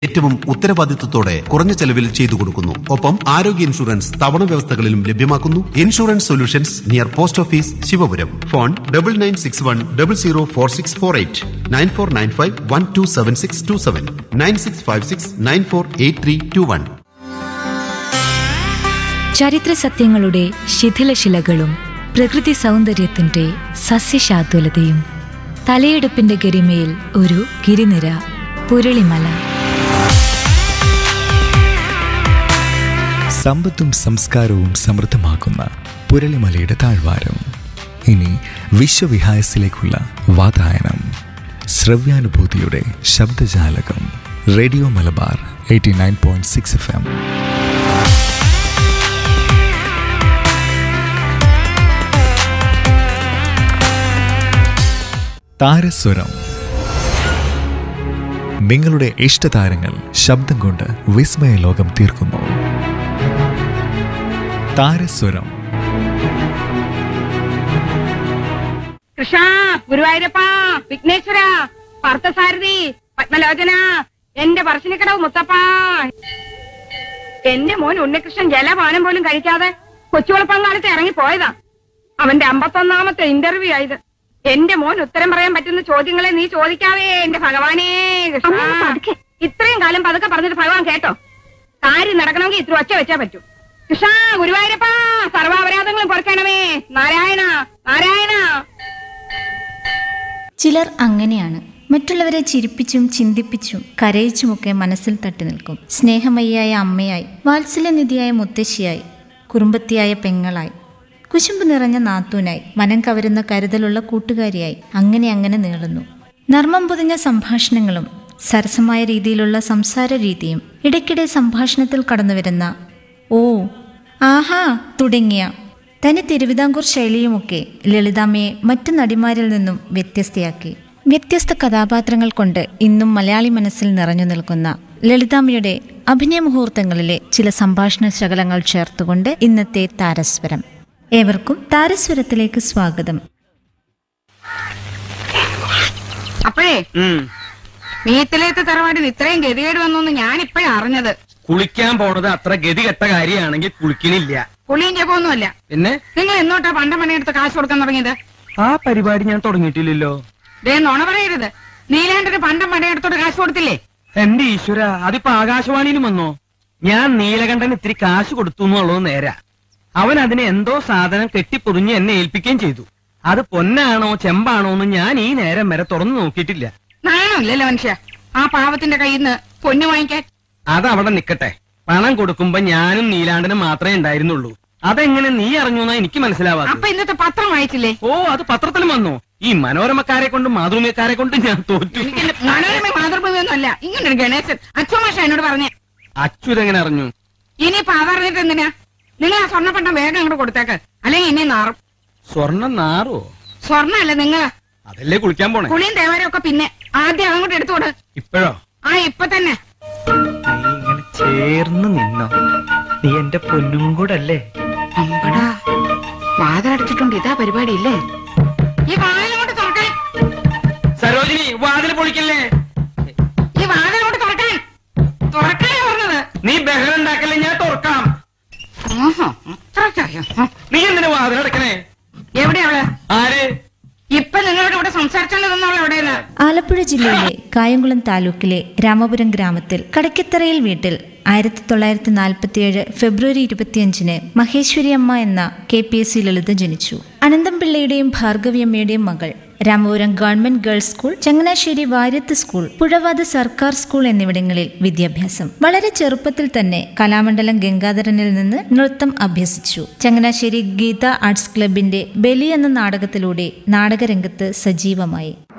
ഏറ്റവും ഉത്തരവാദിത്വത്തോടെ കുറഞ്ഞ ചെലവിൽ ചെയ്തു കൊടുക്കുന്നു ഒപ്പം ആരോഗ്യ ഇൻഷുറൻസ് തവണ വ്യവസ്ഥകളിലും ലഭ്യമാക്കുന്നു insurance solutions near post office Sivapuram phone double nine six one double zero four six four eight nine four nine five one two seven six two seven nine six five six nine four eight three two one ചരിത്ര സത്യങ്ങളുടെ ശിഥിലശിലകളും പ്രകൃതി സൗന്ദര്യത്തിന്റെ സസ്യശാതുലതയും തലയെടുപ്പിന്റെ ഗരിമയിൽ ഒരു ഗിരിനിര പുരളിമല സമ്പത്തും സംസ്കാരവും സമൃദ്ധമാക്കുന്ന പുരളിമലയുടെ താഴ്വാരം ഇനി വിശ്വവിഹായസിലേക്കുള്ള വാതായനം ശ്രവ്യാനുഭൂതിയുടെ ശബ്ദജാലകം radio Malabar eighty nine point six F M താരസ്വരം നിങ്ങളുടെ ഇഷ്ടതാരങ്ങൾ ശബ്ദം കൊണ്ട് വിസ്മയ ലോകം തീർക്കുന്നു താരസ്വരം കൃഷ്ണ ഗുരുവായൂരപ്പ വിഘ്നേശ്വര പാർത്ഥസാരഥി പത്മലോചന എന്റെ പറശ്ശിനിക്കടവ് മുത്തപ്പ എന്റെ മോൻ ഉണ്ണികൃഷ്ണൻ ജലപാനം പോലും കഴിക്കാതെ കൊച്ചുവളപ്പങ്കാലത്ത് ഇറങ്ങി പോയതാ അവന്റെ അമ്പത്തൊന്നാമത്തെ ഇന്റർവ്യൂ ആയത് എന്റെ മോൻ ഉത്തരം പറയാൻ പറ്റുന്ന ചോദ്യങ്ങളെ നീ ചോദിക്കാവേ എന്റെ ഭഗവാനേ കൃഷ്ണ ഇത്രയും കാലം പതുക്കെ പറഞ്ഞിട്ട് ഭഗവാൻ കേട്ടോ കാര്യം നടക്കണമെങ്കിൽ ഇത്ര ഒച്ച വെച്ചാ പറ്റൂ കൃഷ്ണ ഗുരുവായൂരപ്പ സർവാപരാധങ്ങളും പൊറുക്കണമേ നാരായണ നാരായണ ചിലർ അങ്ങനെയാണ് മറ്റുള്ളവരെ ചിരിപ്പിച്ചും ചിന്തിപ്പിച്ചും കരയിച്ചുമൊക്കെ മനസ്സിൽ തട്ടി നിൽക്കും സ്നേഹമയ്യായ അമ്മയായി വാത്സല്യനിധിയായ മുത്തശ്ശിയായി കുറുമ്പത്തിയായ പെങ്ങളായി കുശുമ്പ് നിറഞ്ഞ നാത്തൂനായി മനം കവരുന്ന കരുതലുള്ള കൂട്ടുകാരിയായി അങ്ങനെ അങ്ങനെ നീളുന്നു നർമ്മം പൊതിഞ്ഞ സംഭാഷണങ്ങളും സരസമായ രീതിയിലുള്ള സംസാര രീതിയും ഇടയ്ക്കിടെ സംഭാഷണത്തിൽ കടന്നുവരുന്ന ഓ ആഹാ തുടങ്ങിയ തനി തിരുവിതാംകൂർ ശൈലിയുമൊക്കെ ലളിതാമ്മയെ മറ്റു നടിമാരിൽ നിന്നും വ്യത്യസ്തയാക്കി വ്യത്യസ്ത കഥാപാത്രങ്ങൾ കൊണ്ട് ഇന്നും മലയാളി മനസ്സിൽ നിറഞ്ഞു നിൽക്കുന്ന ലളിതാമ്മയുടെ അഭിനയ മുഹൂർത്തങ്ങളിലെ ചില സംഭാഷണ ശകലങ്ങൾ ചേർത്തുകൊണ്ട് ഇന്നത്തെ താരസ്വരം ഏവർക്കും താരസ്വരത്തിലേക്ക് സ്വാഗതം അപ്പോഴേ മീത്തിലേത്ത് തറവാടിന് ഇത്രയും ഗതികേട് വന്നു ഞാൻ ഇപ്പോഴാ അറിഞ്ഞത് കുളിക്കാൻ പോണത് അത്ര ഗതികെട്ട കാര്യമാണെങ്കിൽ കുളിക്കണില്ല പുളിയും ജപമൊന്നുമല്ല പിന്നെ നിങ്ങൾ എന്നോട്ടാ പണ്ട പണിയെടുത്ത് കാശ് കൊടുക്കാൻ തുടങ്ങിയത് ആ പരിപാടി ഞാൻ തുടങ്ങിയിട്ടില്ലല്ലോ ദേ നുണ പറയരുത് നീലാണ്ടന് പണ്ടം പണിയെടുത്തോട്ട് കാശ് കൊടുത്തില്ലേ എന്റെ ഈശ്വര അതിപ്പോ ആകാശവാണിയിലും വന്നോ ഞാൻ നീലകണ്ഠൻ ഇത്തിരി കാശ് കൊടുത്തു എന്നുള്ളത് നേരാ അവൻ അതിന് എന്തോ സാധനം കെട്ടിപ്പൊതിഞ്ഞ് എന്നെ ഏൽപ്പിക്കുകയും ചെയ്തു അത് പൊന്നാണോ ചെമ്പാണോ എന്ന് ഞാൻ ഈ നേരം വരെ തുറന്നു നോക്കിയിട്ടില്ല നാണമില്ലല്ലോ മനുഷ്യ ആ പാവത്തിന്റെ കയ്യിൽ നിന്ന് പൊന്നു വാങ്ങിക്കാൻ അതവിടെ നിക്കട്ടെ പണം കൊടുക്കുമ്പോ ഞാനും നീലാണ്ടനും മാത്രമേ ഉണ്ടായിരുന്നുള്ളൂ അതെങ്ങനെ നീ അറിഞ്ഞു എന്നാ എനിക്ക് മനസ്സിലാവാത്ത അപ്പൊ ഇന്നത്തെ പത്രം വായിച്ചില്ലേ ഓ അത് പത്രത്തിലും വന്നു ഈ മനോരമക്കാരെ കൊണ്ടും മാതൃമക്കാരെ കൊണ്ടും ഞാൻ തോറ്റു എനിക്ക് മനോരമ മാതൃഭൂമി ഒന്നുമല്ല ഇങ്ങനൊരു ഗണേശൻ അച്ഛമാഷ എന്നോട് പറഞ്ഞേ അച്യുതെങ്ങനെ അറിഞ്ഞു ഇനിയിപ്പൊ അതറിഞ്ഞിട്ട് എന്തിനാ നിങ്ങൾ ആ സ്വർണ്ണപ്പണ്ടം വേഗം അങ്ങോട്ട് കൊടുത്തേക്ക് അല്ലെങ്കിൽ ഇനി നാറും സ്വർണം നാറോ സ്വർണ്ണല്ല നിങ്ങൾ അതല്ലേ കുളിക്കാൻ പോണേ കുളിയും തേവാരും ഒക്കെ പിന്നെ ആദ്യം അങ്ങോട്ട് എടുത്തുകൊട് ഇപ്പോഴോ ആ ഇപ്പൊ തന്നെ നീ ഇങ്ങനെ ചേർന്ന് നിന്നോ നീ എന്റെ പൊന്നും കൂടെ അല്ലേ അമ്പടാ വാതിലടച്ചിട്ടുണ്ട് ഇതാ പരിപാടി ഇല്ലേ ഈ വാതിലോട്ട് തുറക്കാൻ സരോജിനി വാതിൽ പൊളിക്കല്ലേ ഈ വാതിലോട്ട് തുറക്കാൻ തുറക്കാനാ പറഞ്ഞത് നീ ബഹളം ഉണ്ടാക്കല്ലേ ഞാൻ തുറക്കാം ആഹാ, അത്രയ്ക്കായോ? ആ, നീ എന്തിനാ വാതിൽ അടക്കണേ എവിടെയാ അവള് ആര് ഇപ്പൊ നിങ്ങളോട് ഇവിടെ സംസാരിച്ചോണ്ടിരുന്നവൾ എവിടെയാണ് ആലപ്പുഴ ജില്ലയിലെ കായംകുളം താലൂക്കിലെ രാമപുരം ഗ്രാമത്തിൽ കടക്കത്തറയിൽ വീട്ടിൽ ആയിരത്തി തൊള്ളായിരത്തി നാൽപ്പത്തിയേഴ് ഫെബ്രുവരി ഇരുപത്തിയഞ്ചിന് മഹേശ്വരി അമ്മ എന്ന K P S C Lalitha ജനിച്ചു അനന്തംപിള്ളയുടെയും ഭാർഗവിയമ്മയുടെയും മകൾ Ramapuram government girls school Changanassery Variyath school Puzhavathu സർക്കാർ സ്കൂൾ എന്നിവിടങ്ങളിൽ വിദ്യാഭ്യാസം വളരെ ചെറുപ്പത്തിൽ തന്നെ കലാമണ്ഡലം ഗംഗാധരനിൽ നിന്ന് നൃത്തം അഭ്യസിച്ചു ചങ്ങനാശ്ശേരി ഗീത ആർട്സ് ക്ലബിന്റെ ബലി എന്ന നാടകത്തിലൂടെ നാടകരംഗത്ത് സജീവമായി